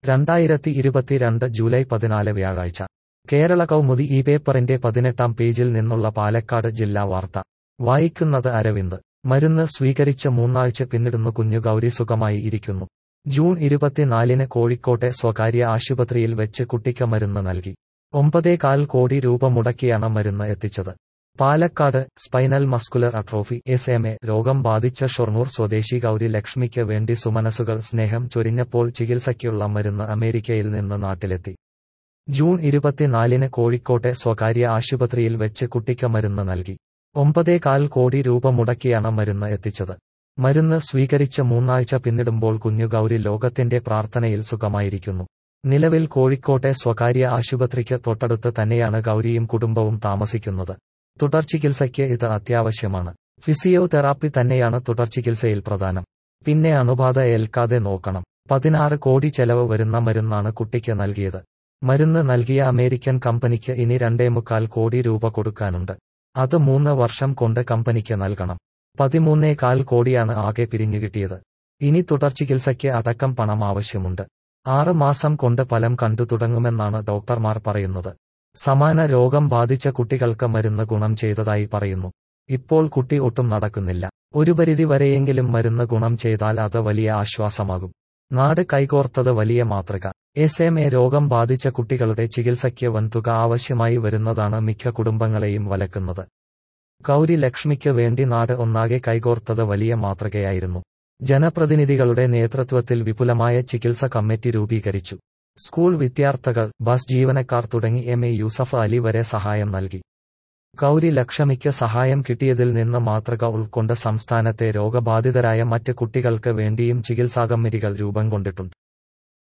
രണ്ടായിരത്തി ഇരുപത്തിരണ്ട് ജൂലൈ പതിനാല് വ്യാഴാഴ്ച കേരള കൗമുദി ഈ പേപ്പറിന്റെ പതിനെട്ടാം പേജിൽ നിന്നുള്ള പാലക്കാട് ജില്ലാ വാർത്ത വായിക്കുന്നത് അരവിന്ദ് മരുന്ന് സ്വീകരിച്ച് മൂന്നാഴ്ച പിന്നിടുന്നു കുഞ്ഞു ഗൗരി സുഖമായി ഇരിക്കുന്നു ജൂൺ ഇരുപത്തിനാലിന് കോഴിക്കോട്ടെ സ്വകാര്യ ആശുപത്രിയിൽ വെച്ച് കുട്ടിക്ക് മരുന്ന് നൽകി ഒമ്പതേകാൽ കോടി രൂപ മുടക്കിയാണ് മരുന്ന് എത്തിച്ചത് Palakkad spinal muscular atrophy S M A രോഗം ബാധിച്ച ഷൊർണൂർ സ്വദേശി ഗൗരി ലക്ഷ്മിക്ക് വേണ്ടി സുമനസുകൾ സ്നേഹം ചൊരിഞ്ഞപ്പോൾ ചികിത്സയ്ക്കുള്ള മരുന്ന് അമേരിക്കയിൽ നിന്ന് നാട്ടിലെത്തി ജൂൺ ഇരുപത്തിനാലിന് കോഴിക്കോട്ടെ സ്വകാര്യ ആശുപത്രിയിൽ വെച്ച് കുട്ടിക്ക് മരുന്ന് നൽകി ഒമ്പതേകാൽ കോടി രൂപ മുടക്കിയാണ് മരുന്ന് എത്തിച്ചത് മരുന്ന് സ്വീകരിച്ച് മൂന്നാഴ്ച പിന്നിടുമ്പോൾ കുഞ്ഞു ഗൗരി ലോകത്തിന്റെ പ്രാർത്ഥനയിൽ സുഖമായിരിക്കുന്നു നിലവിൽ കോഴിക്കോട്ടെ സ്വകാര്യ ആശുപത്രിക്ക് തൊട്ടടുത്ത് തന്നെയാണ് ഗൗരിയും കുടുംബവും താമസിക്കുന്നത് തുടർചികിത്സയ്ക്ക് ഇത് അത്യാവശ്യമാണ് ഫിസിയോതെറാപ്പി തന്നെയാണ് തുടർചികിത്സയിൽ പ്രധാനം പിന്നെ അണുബാധ ഏൽക്കാതെ നോക്കണം പതിനാറ് കോടി ചെലവ് വരുന്ന മരുന്നാണ് കുട്ടിക്ക് നൽകിയത് മരുന്ന് നൽകിയ അമേരിക്കൻ കമ്പനിക്ക് ഇനി രണ്ടേമുക്കാൽ കോടി രൂപ കൊടുക്കാനുണ്ട് അത് മൂന്ന് വർഷം കൊണ്ട് കമ്പനിക്ക് നൽകണം പതിമൂന്നേകാൽ കോടിയാണ് ആകെ പിരിഞ്ഞു കിട്ടിയത് ഇനി തുടർചികിത്സയ്ക്ക് അടക്കം പണം ആവശ്യമുണ്ട് ആറ് മാസം കൊണ്ട് ഫലം കണ്ടു തുടങ്ങുമെന്നാണ് ഡോക്ടർമാർ പറയുന്നത് സമാന രോഗം ബാധിച്ച കുട്ടികൾക്ക് മരുന്ന് ഗുണം ചെയ്തതായി പറയുന്നു ഇപ്പോൾ കുട്ടി ഒട്ടും നടക്കുന്നില്ല ഒരു പരിധി വരെയെങ്കിലും മരുന്ന് ഗുണം ചെയ്താൽ അത് വലിയ ആശ്വാസമാകും നാട് കൈകോർത്തത് വലിയ മാതൃക എസ് എം എ രോഗം ബാധിച്ച കുട്ടികളുടെ ചികിത്സയ്ക്ക് വൻതുക ആവശ്യമായി വരുന്നതാണ് മിക്ക കുടുംബങ്ങളെയും വലക്കുന്നത് ഗൗരി ലക്ഷ്മിക്ക് വേണ്ടി നാട് ഒന്നാകെ കൈകോർത്തത് വലിയ മാതൃകയായിരുന്നു ജനപ്രതിനിധികളുടെ നേതൃത്വത്തിൽ വിപുലമായ ചികിത്സ കമ്മിറ്റി രൂപീകരിച്ചു സ്കൂൾ വിദ്യാർത്ഥികൾ ബസ് ജീവനക്കാർ തുടങ്ങി എം എ യൂസഫ് അലി വരെ സഹായം നൽകി ഗൗരി ലക്ഷ്മിക്ക് സഹായം കിട്ടിയതിൽ നിന്ന് മാതൃക ഉൾക്കൊണ്ട് സംസ്ഥാനത്തെ രോഗബാധിതരായ മറ്റ് കുട്ടികൾക്ക് വേണ്ടിയും ചികിത്സാ കമ്മിറ്റികൾ രൂപം കൊണ്ടിട്ടുണ്ട്